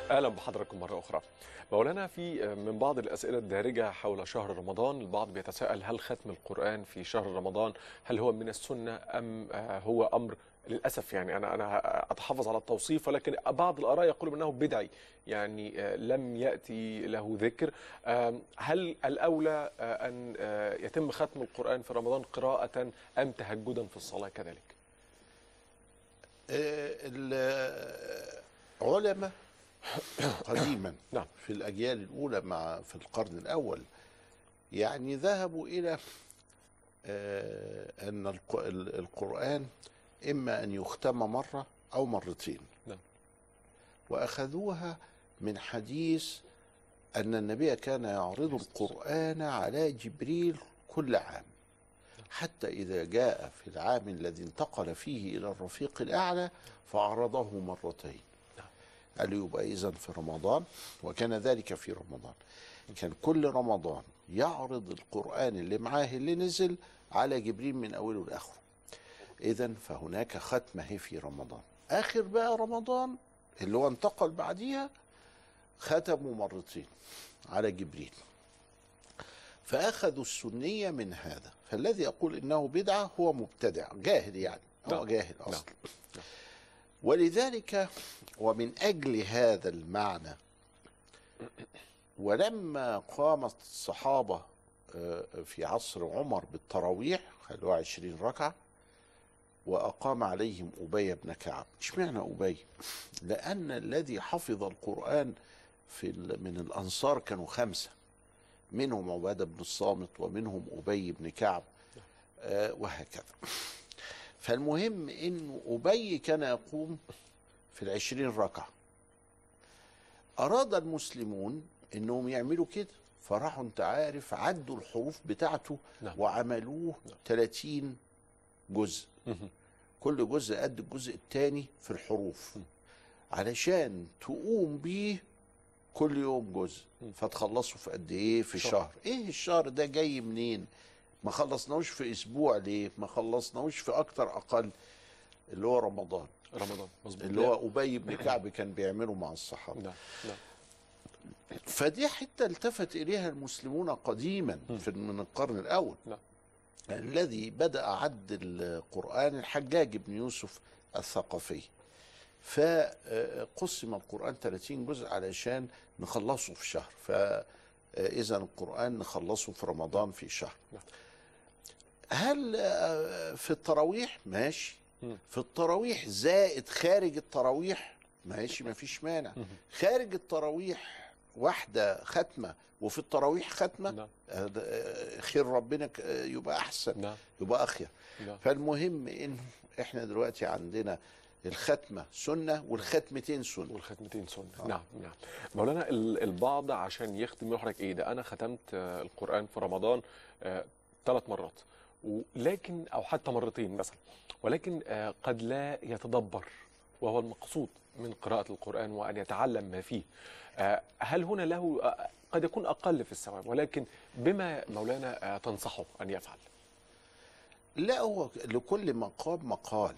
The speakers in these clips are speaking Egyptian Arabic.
اهلا بحضراتكم مره اخرى. مولانا في من بعض الاسئله الدارجه حول شهر رمضان البعض بيتساءل هل ختم القران في شهر رمضان هل هو من السنه ام هو امر للاسف يعني انا انا اتحفظ على التوصيف ولكن بعض الاراء يقولون انه بدعي يعني لم ياتي له ذكر هل الاولى ان يتم ختم القران في رمضان قراءه ام تهجدا في الصلاه كذلك؟ العلماء قديما نعم. في الأجيال الأولى مع في القرن الأول يعني ذهبوا إلى آه، أن الق- ال- القرآن إما أن يختم مرة أو مرتين نعم. وأخذوها من حديث أن النبي كان يعرض القرآن على جبريل كل عام حتى إذا جاء في العام الذي انتقل فيه إلى الرفيق الأعلى فعرضه مرتين قال له يبقى إذا في رمضان وكان ذلك في رمضان كان كل رمضان يعرض القرآن اللي معاه اللي نزل على جبريل من أوله لآخره إذا فهناك ختمة هي في رمضان آخر بقى رمضان اللي هو انتقل بعديها ختموا مرتين على جبريل فأخذوا السنية من هذا فالذي يقول إنه بدعة هو مبتدع جاهل يعني هو نعم. جاهل نعم. أصلا ولذلك ومن أجل هذا المعنى ولما قامت الصحابة آه، في عصر عمر بالتراويح خلوها عشرين ركعة وأقام عليهم أبي بن كعب اشمعنى أبي لأن الذي حفظ القرآن في ال- من الأنصار كانوا خمسة منهم عبادة بن الصامت ومنهم أبي بن كعب آه، وهكذا فالمهم انه ابي كان يقوم في العشرين ركعه اراد المسلمون انهم يعملوا كده فراحوا انت عارف عدوا الحروف بتاعته نعم. وعملوه 30 جزء مهم. كل جزء قد الجزء الثاني في الحروف علشان تقوم بيه كل يوم جزء فتخلصوا في قد ايه في شهر. شهر ايه الشهر ده جاي منين ما خلصناهوش في اسبوع ليه ما خلصناهوش في اكتر اقل اللي هو رمضان رمضان مظبوط اللي هو ابي بن كعب كان بيعمله مع الصحابه نعم نعم فدي حتى التفت اليها المسلمون قديما في من القرن الاول نعم. الذي بدا عد القران الحجاج بن يوسف الثقفي فقسم القران 30 جزء علشان نخلصه في شهر فاذا القران نخلصه في رمضان في شهر نعم. هل آه، في التراويح ماشي مم. في التراويح زائد خارج التراويح ماشي ما فيش مانع خارج التراويح واحدة ختمة وفي التراويح ختمة نعم آه، ده، آه، خير ربنا ك- آه، يبقى أحسن نعم يبقى أخير نعم فالمهم إنه إحنا دلوقتي عندنا الختمة سنة والختمتين سنة والختمتين سنه نعم نعم مولانا ال- البعض عشان يختم يحرك ايه ده انا ختمت آه، القران في رمضان ثلاث مرات ولكن او حتى مرتين مثلا ولكن آه، قد لا يتدبر وهو المقصود من قراءة القرآن وأن يتعلم ما فيه آه، هل هنا له آه، قد يكون أقل في الثواب ولكن بما مولانا آه، تنصحه أن يفعل لا هو لكل مقام مقال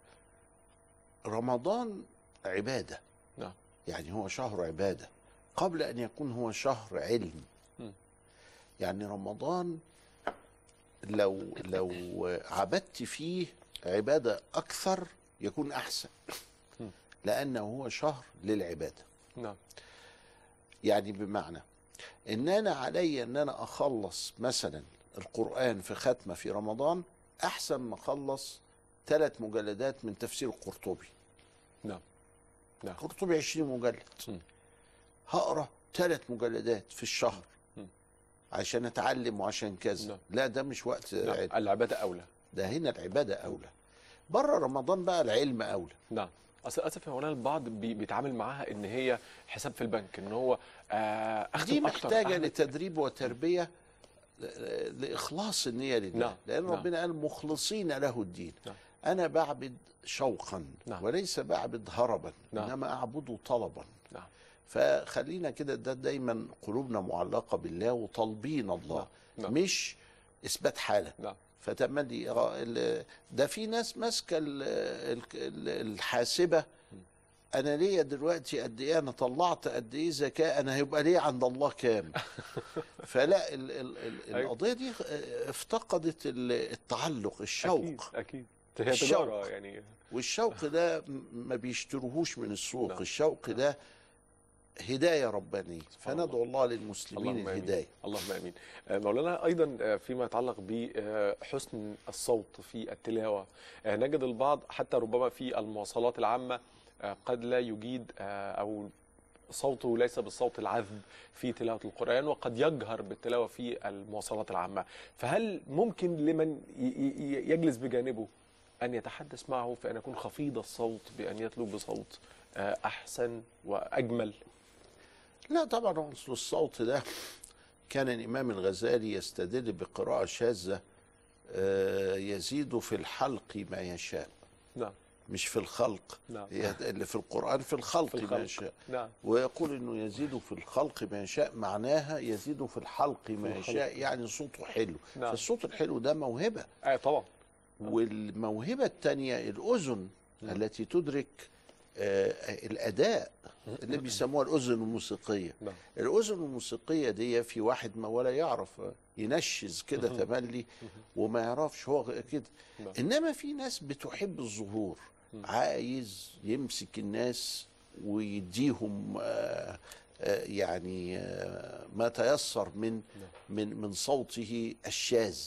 رمضان عبادة نعم يعني هو شهر عبادة قبل أن يكون هو شهر علم م. يعني رمضان لو لو عبدت فيه عبادة أكثر يكون أحسن م. لأنه هو شهر للعبادة نعم يعني بمعنى ان انا علي ان انا اخلص مثلا القران في ختمه في رمضان احسن ما اخلص ثلاث مجلدات من تفسير القرطبي نعم نعم القرطبي 20 مجلد م. هقرا ثلاث مجلدات في الشهر م. عشان اتعلم وعشان كذا نعم. لا ده مش وقت نعم علم. العبادة أولى ده هنا العباده اولى بره رمضان بقى العلم اولى نعم اصل للاسف يا مولانا البعض بي- بيتعامل معاها ان هي حساب في البنك ان هو آه، اختم دي أكتر، محتاجه أعمل- لتدريب وتربيه ل- لاخلاص النيه لله نعم، لان نعم. ربنا قال مخلصين له الدين نعم. انا بعبد شوقا نعم. وليس بعبد هربا نعم. انما اعبده طلبا نعم فخلينا كده ده دايما قلوبنا معلقه بالله وطالبين الله نعم. مش اثبات حاله نعم فتملي آه، ال- ده في ناس ماسكه ال- ال- ال- الحاسبه انا ليا دلوقتي قد ايه انا طلعت قد ايه زكاه انا هيبقى ليه عند الله كام فلا ال ال ال أيوة. القضيه دي آه، افتقدت ال- التعلق الشوق اكيد اكيد هي الشوق. تجاره يعني والشوق ده م- ما بيشتروهوش من السوق نعم. الشوق ده هدايه ربانيه سبحان فندعو الله للمسلمين اللهم آمين. الهدايه اللهم امين آه، مولانا ايضا آه، فيما يتعلق بحسن الصوت في التلاوه آه، نجد البعض حتى ربما في المواصلات العامه آه، قد لا يجيد آه، او صوته ليس بالصوت العذب في تلاوه القران وقد يجهر بالتلاوه في المواصلات العامه فهل ممكن لمن ي- ي- يجلس بجانبه ان يتحدث معه فان يكون خفيض الصوت بان يتلو بصوت آه، احسن واجمل لا طبعا اصل الصوت ده كان الامام الغزالي يستدل بقراءه شاذه آه، يزيد في الحلق ما يشاء نعم مش في الخلق نعم هي اللي في القرآن في الخلق, في ما الخلق. يشاء نعم ويقول انه يزيد في الخلق ما يشاء معناها يزيد في الحلق ما الخلق. يشاء يعني صوته حلو نعم. فالصوت الحلو ده موهبة آه طبعا نعم. والموهبة الثانية الأذن التي تدرك آه، الأداء اللي بيسموها الأذن الموسيقية نعم الأذن الموسيقية دي في واحد ما ولا يعرف ينشز كده تملي وما يعرفش هو كده نعم. إنما في ناس بتحب الظهور عايز يمسك الناس ويديهم آه، آه، يعني آه، ما تيسر من من من صوته الشاذ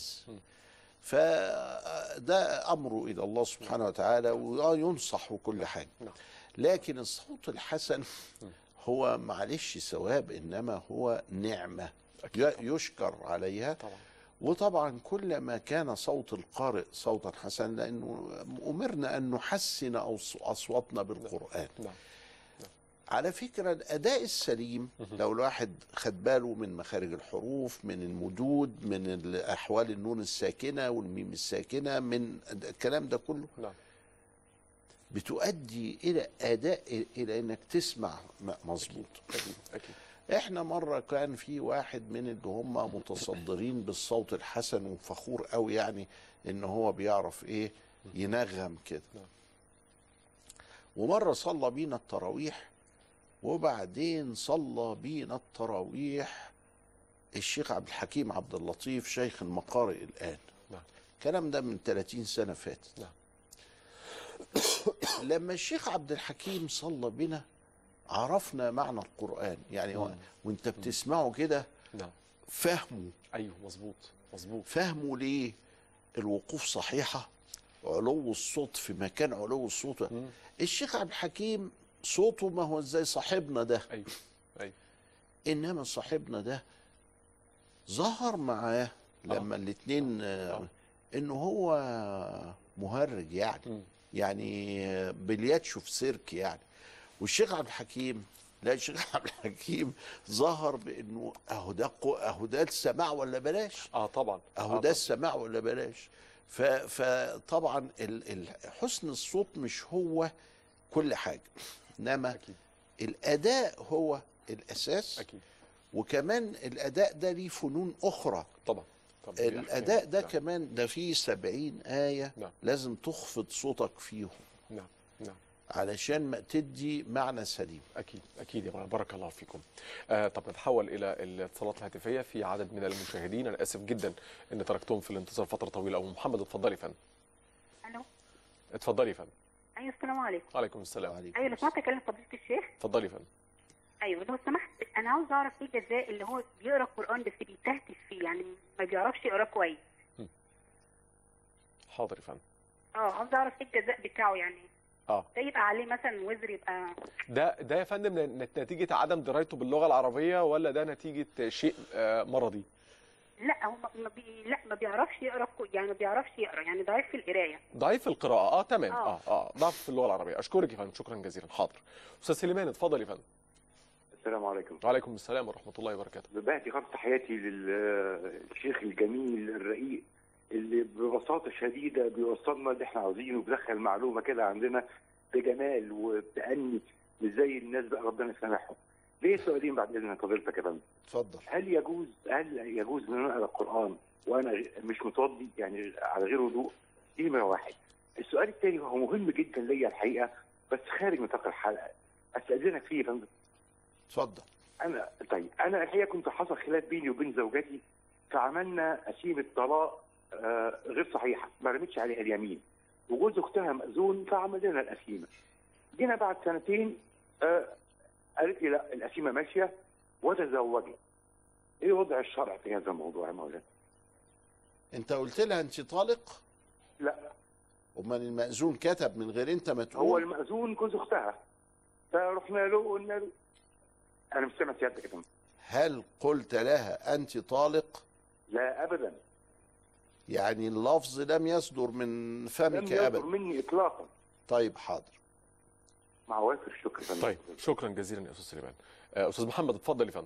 فده امره الى الله سبحانه وتعالى وينصح وكل حاجه نعم. لكن الصوت الحسن هو معلش ثواب انما هو نعمه أكيد ي- يشكر عليها طبعا وطبعا كلما كان صوت القارئ صوتا حسنا لانه امرنا ان نحسن أوص- اصواتنا بالقران نعم على فكرة الأداء السليم لو الواحد خد باله من مخارج الحروف من المدود من الأحوال النون الساكنة والميم الساكنة من الكلام ده كله نعم بتؤدي إلى أداء إلى إنك تسمع م- مظبوط اكيد اكيد إحنا مرة كان في واحد من اللي هم متصدرين بالصوت الحسن وفخور قوي يعني إن هو بيعرف إيه ينغم كده نعم. ومرة صلى بينا التراويح وبعدين صلى بينا التراويح الشيخ عبد الحكيم عبد اللطيف شيخ المقارئ الآن نعم الكلام ده من 30 سنة فاتت نعم لما الشيخ عبد الحكيم صلى بنا عرفنا معنى القرآن يعني هو- مم. وانت بتسمعه كده نعم فهمه ايوه مظبوط مظبوط فهمه ليه الوقوف صحيحة علو الصوت في مكان علو الصوت مم. الشيخ عبد الحكيم صوته ما هو زي صاحبنا ده ايوه ايوه انما صاحبنا ده ظهر معاه لما الاتنين آه، آه. انه هو مهرج يعني مم. يعني آه، بلياتشو في سيرك يعني والشيخ عبد الحكيم لا الشيخ عبد الحكيم ظهر بانه اهو ده قو- اهو ده السماع ولا بلاش اه طبعا اهو آه ده طبعاً. السماع ولا بلاش ف- فطبعا ال- ال- حسن الصوت مش هو كل حاجه انما اكيد الاداء هو الاساس اكيد وكمان الاداء ده ليه فنون اخرى طبعا طب دي الاداء أحكام. ده نعم. كمان ده فيه سبعين ايه نعم. لازم تخفض صوتك فيهم نعم نعم علشان ما تدي معنى سليم اكيد اكيد يا مولانا بارك الله فيكم آه طب نتحول الى الاتصالات الهاتفيه في عدد من المشاهدين انا اسف جدا ان تركتهم في الانتظار فتره طويله ابو محمد اتفضلي يا فندم الو اتفضلي يا فندم ايوه السلام عليكم وعليكم السلام وعليكم ايوه لو سمحت اكلم فضيله الشيخ اتفضلي يا فندم ايوه لو سمحت انا عاوز اعرف ايه جزاء اللي هو بيقرا القران بس بيتهته فيه يعني ما بيعرفش يقراه كويس حاضر يا فندم اه عاوز اعرف ايه الجزاء بتاعه يعني اه ده يبقى عليه مثلا وزر يبقى ده ده يا فندم نت- نتيجه عدم درايته باللغه العربيه ولا ده نتيجه شيء آه مرضي لا هو ما- ما بي... لا ما بيعرفش يقرا كو... يعني ما بيعرفش يقرا يعني ضعيف في القرايه ضعيف القراءه اه تمام اه آه. اه ضعف في اللغه العربيه اشكرك يا فندم شكرا جزيلا حاضر استاذ سليمان اتفضل يا فندم السلام عليكم وعليكم السلام ورحمه الله وبركاته ببعتي خالص تحياتي للشيخ الجميل الرقيق اللي ببساطة شديدة بيوصلنا اللي احنا عاوزينه وبيدخل معلومة كده عندنا بجمال وبتأني ازاي الناس بقى ربنا يسامحهم. ليه سؤالين بعد اذن فضيلتك يا فندم؟ اتفضل هل يجوز هل يجوز ان انا اقرا القرآن وانا غ- مش متوضي يعني على غير وضوء؟ دي نمرة واحد. السؤال الثاني وهو مهم جدا ليا الحقيقة بس خارج نطاق الحلقه استاذنك فيه يا فندم اتفضل انا طيب انا الحقيقه كنت حصل خلاف بيني وبين زوجتي فعملنا قسيمه طلاق آه غير صحيحه ما رمتش عليها اليمين وجوز اختها مأذون فعمل لنا القسيمه جينا بعد سنتين آه قالت لي لا القسيمه ماشيه وتزوجت ايه وضع الشرع في هذا الموضوع يا مولانا؟ انت قلت لها انت طالق لا امال المأذون كتب من غير انت ما هو تقول المأذون جوز اختها فرحنا له وقلنا له انا مش سامع سيادتك يا فندم هل قلت لها انت طالق لا ابدا يعني اللفظ لم يصدر من لم فمك يصدر ابدا مني اطلاقا طيب حاضر مع وافر الشكر يا فندم طيب شكرا جزيلا يا استاذ سليمان آه، استاذ محمد اتفضل يا فندم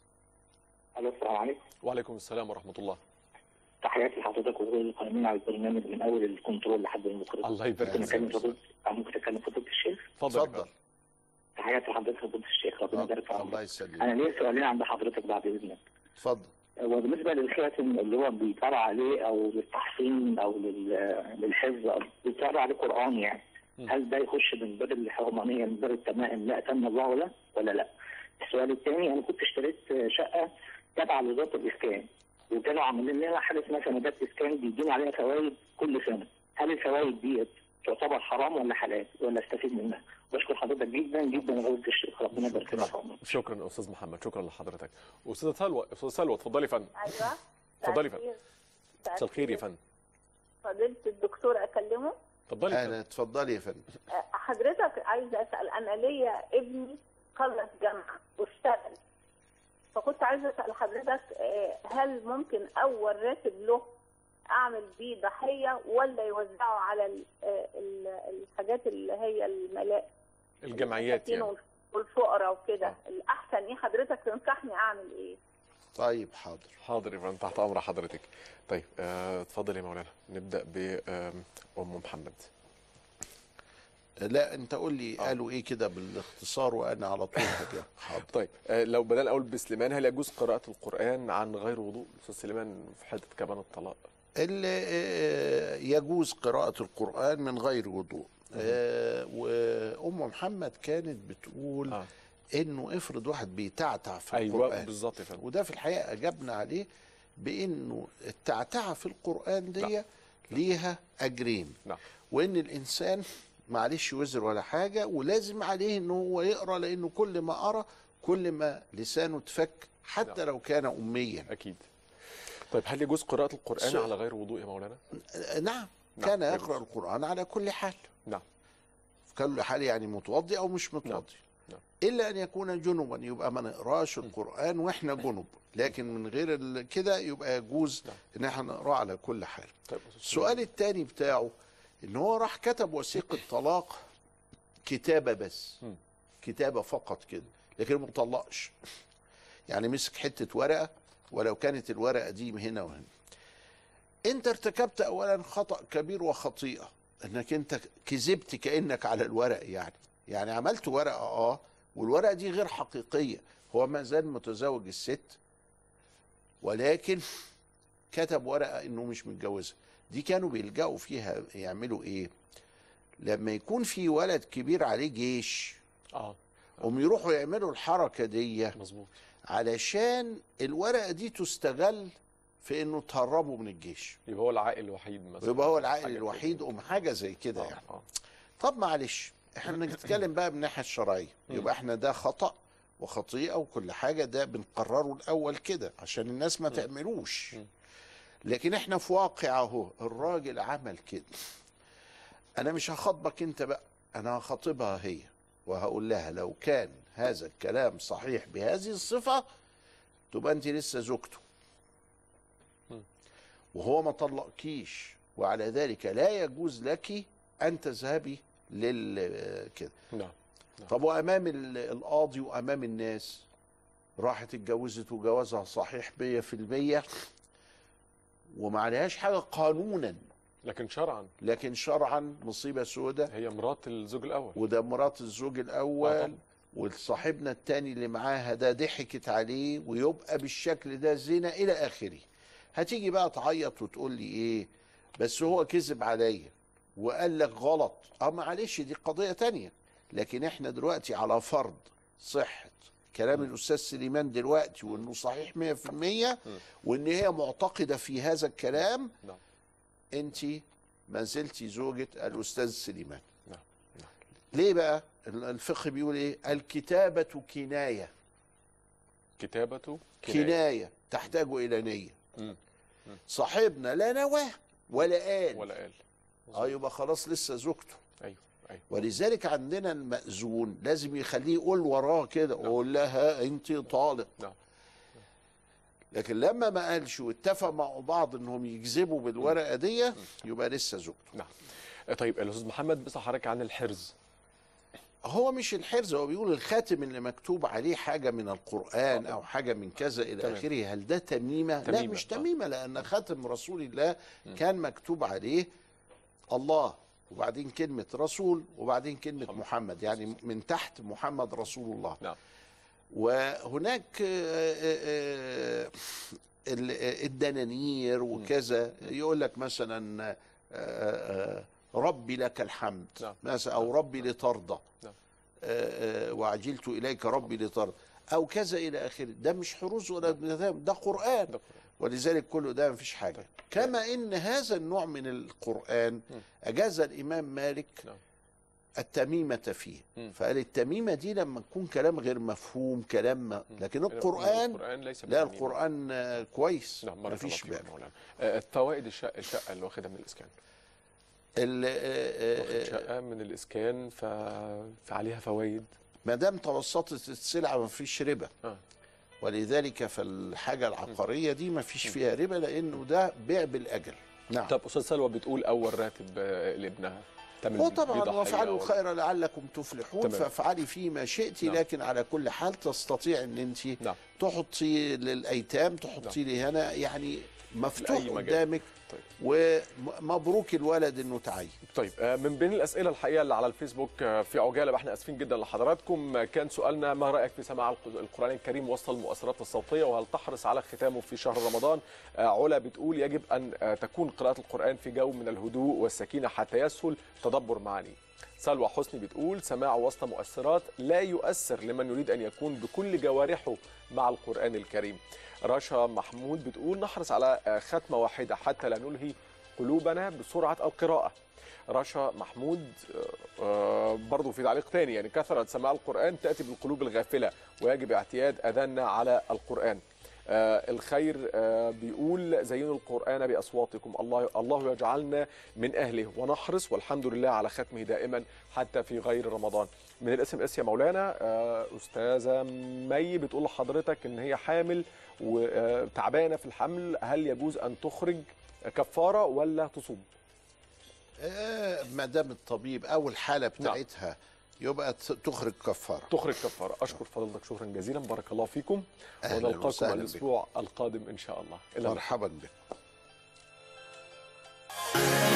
الو السلام عليكم وعليكم السلام ورحمه الله تحياتي لحضرتك وكل القائمين على البرنامج من اول الكنترول لحد المخرج الله يبارك ممكن فيك اكلم فضيله أو ممكن اكلم فضيله الشيخ اتفضل يا اتفضل فندم. تحياتي لحضرتك فضيله الشيخ ربنا يبارك في الله عمرك يسلمك انا ليا سؤالين عند حضرتك بعد اذنك اتفضل وبالنسبه للخاتم اللي هو بيتقرا عليه او للتحصين او لل- للحفظ او بيتقرا عليه قران يعني مم. هل ده يخش من باب الحرمانيه من باب التمائم لا تم الله له ولا لا؟ السؤال الثاني انا كنت اشتريت شقه تابعه لوزاره الاسكان وكانوا عاملين لنا حاجه اسمها سندات اسكان بيدينا عليها فوائد كل سنه هل الفوائد ديت تعتبر حرام ولا حلال ولا استفيد منها؟ بشكر حضرتك جدا جدا يا فضيله الشيخ ربنا يبارك لنا في عمرك شكرا يا استاذ محمد شكرا لحضرتك استاذه سلوى استاذه سلوى اتفضلي يا فندم ايوه اتفضلي يا مساء فندم مساء الخير يا فندم فضيلة الدكتور اكلمه اتفضلي يا اهلا فندم. اتفضلي يا فندم أه، حضرتك عايزه اسال انا ليا ابني خلص جامعه واشتغل فكنت عايزه اسال حضرتك أه، هل ممكن اول راتب له اعمل بيه ضحيه ولا يوزعه على ال- أه، ال- الحاجات اللي هي الملاء الجمعيات يعني والفقراء وكده الاحسن ايه حضرتك تنصحني اعمل ايه طيب حاضر حاضر يا فندم تحت امر حضرتك طيب آه، اتفضل يا مولانا نبدا بام محمد لا انت قول لي آه. قالوا ايه كده بالاختصار وانا على طول هجاوب حاضر طيب آه، لو بدأنا الاول بسليمان هل يجوز قراءه القران عن غير وضوء استاذ سليمان في حته كمان الطلاق اللي آه، يجوز قراءة القرآن من غير وضوء آه، وأم محمد كانت بتقول آه. إنه افرض واحد بيتعتع في ايوه القرآن بالظبط يا فندم وده في الحقيقة أجبنا عليه بإنه التعتعة في القرآن دي ليها أجرين نعم وإن الإنسان معلش وزر ولا حاجة ولازم عليه إنه هو يقرأ لأنه كل ما قرأ كل ما لسانه اتفك حتى نعم. لو كان أميا اكيد طيب هل يجوز قراءه القران سؤال. على غير وضوء يا مولانا آه، نعم نعم، كان يجوز. يقرأ القرآن على كل حال نعم في كل حال يعني متوضي او مش متوضي نعم. الا ان يكون جنبا يبقى ما نقراش القران واحنا جنب لكن من غير ال- كده يبقى يجوز نعم. ان احنا نقراه على كل حال طيب أستاذ السؤال الثاني بتاعه ان هو راح كتب وثيقه طلاق كتابه بس مم. كتابه فقط كده لكن ما طلقش يعني مسك حته ورقه ولو كانت الورقه دي هنا وهنا انت ارتكبت اولا خطا كبير وخطيئه انك انت كذبت كانك على الورق يعني يعني عملت ورقه اه والورقه دي غير حقيقيه هو ما زال متزوج الست ولكن كتب ورقه انه مش متجوزها دي كانوا بيلجأوا فيها يعملوا ايه لما يكون في ولد كبير عليه جيش اه هم يروحوا يعملوا الحركه دي مظبوط علشان الورقه دي تستغل في انه تهربوا من الجيش يبقى هو العائل الوحيد مثلا ويبقى هو العائل حاجة الوحيد كده. ام حاجه زي كده آه، يعني آه. طب معلش احنا بنتكلم بقى من الناحيه الشرعيه يبقى احنا ده خطا وخطيئه وكل حاجه ده بنقرره الاول كده عشان الناس ما تعملوش لكن احنا في واقع اهو الراجل عمل كده انا مش هخاطبك انت بقى انا هخاطبها هي وهقول لها لو كان هذا الكلام صحيح بهذه الصفه تبقى انت لسه زوجته وهو ما طلقكيش وعلى ذلك لا يجوز لك ان تذهبي لل كده نعم طب وامام ال- القاضي وامام الناس راحت اتجوزت وجوازها صحيح 100% وما عليهاش حاجه قانونا لكن شرعا لكن شرعا مصيبه سودة هي مرات الزوج الاول وده مرات الزوج آه الاول طبعا. وصاحبنا التاني اللي معاها ده ضحكت عليه ويبقى بالشكل ده زنا الى اخره هتيجي بقى تعيط وتقول لي ايه بس هو كذب عليا وقال لك غلط اه معلش دي قضيه تانية لكن احنا دلوقتي على فرض صحه كلام الاستاذ سليمان دلوقتي وانه صحيح 100% وان هي معتقده في هذا الكلام نعم انت ما زلتي زوجة الاستاذ سليمان نعم نعم ليه بقى الفقه بيقول ايه الكتابة كناية كتابته كناية تحتاج الى نية مم. صاحبنا لا نوى ولا قال ولا قال اه يبقى خلاص لسه زوجته ايوه ايوه ولذلك عندنا المأذون لازم يخليه يقول وراه كده قول لها انت طالق نعم لكن لما ما قالش واتفق مع بعض انهم يكذبوا بالورقه دي يبقى لسه زوجته نعم طيب الاستاذ محمد بيسأل حضرتك عن الحرز هو مش الحرز هو بيقول الخاتم اللي مكتوب عليه حاجه من القران او حاجه من كذا الى تمام. اخره هل ده تميمه؟ لا تميمة، مش آه. تميمه لان خاتم رسول الله كان مكتوب عليه الله وبعدين كلمه رسول وبعدين كلمه محمد يعني من تحت محمد رسول الله نعم وهناك آه، آه، آه، ال- آه، الدنانير وكذا يقول لك مثلا آه، آه، ربي لك الحمد نعم. مثلا او ربي لترضى نعم. آه، آه، وعجلت اليك ربي لترضى او كذا الى اخره ده مش حروز ولا بنظام، ده قران ده قرآن. ولذلك كله ده مفيش حاجه طيب. كما ان هذا النوع من القران اجاز الامام مالك نعم التميمة فيه مم. فقال التميمة دي لما تكون كلام غير مفهوم كلام ما لكن القرآن القرآن ليس لا بتميم. القرآن آه، كويس نعم بارك الله مفيش فيك يا بقى مولانا آه، فوائد الشقة الشقة اللي واخدها من الإسكان ال- آه، واخد آه، آه، شقة من الإسكان ف... فعليها فوائد ما دام توسطت السلعة مفيش ربا آه. ولذلك فالحاجة العقارية دي مفيش فيها ربا لأنه ده بيع بالأجل نعم طب أستاذ سلوى بتقول أول راتب آه، لابنها تعمل هو بيه طبعا ضحية وافعلوا أو- الخير لعلكم تفلحون تمام. فافعلي فيه ما شئت نعم. لكن على كل حال تستطيع ان انت نعم تحطي للايتام تحطي لي هنا يعني مفتوح لأي مجال. قدامك طيب ومبروك الولد انه تعين طيب آه، من بين الاسئله الحقيقه اللي على الفيسبوك آه، في عجاله احنا اسفين جدا لحضراتكم آه، كان سؤالنا ما رايك في سماع الق- القران الكريم وسط المؤثرات الصوتيه وهل تحرص على ختامه في شهر رمضان آه، علا بتقول يجب ان آه، تكون قراءه القران في جو من الهدوء والسكينه حتى يسهل تدبر معانيه سلوى حسني بتقول سماع وسط مؤثرات لا يؤثر لمن يريد ان يكون بكل جوارحه مع القران الكريم رشا محمود بتقول نحرص على آه، ختمه واحده حتى لا نلهي قلوبنا بسرعه القراءه رشا محمود آه، آه، برضو في تعليق تاني يعني كثرة سماع القرآن تأتي بالقلوب الغافلة ويجب اعتياد أذاننا على القرآن آه الخير آه بيقول زينوا القرآن بأصواتكم الله الله يجعلنا من أهله ونحرص والحمد لله على ختمه دائما حتى في غير رمضان من الاس ام اس يا مولانا آه أستاذة مي بتقول لحضرتك إن هي حامل وتعبانة في الحمل هل يجوز أن تخرج كفارة ولا تصوم؟ آه، ما دام الطبيب او الحاله بتاعتها يبقى ت- تخرج كفاره تخرج كفاره اشكر فضلتك شكرا جزيلا بارك الله فيكم أهلاً ونلقاكم وسهلاً الاسبوع القادم ان شاء الله الى اللقاء مرحبا بك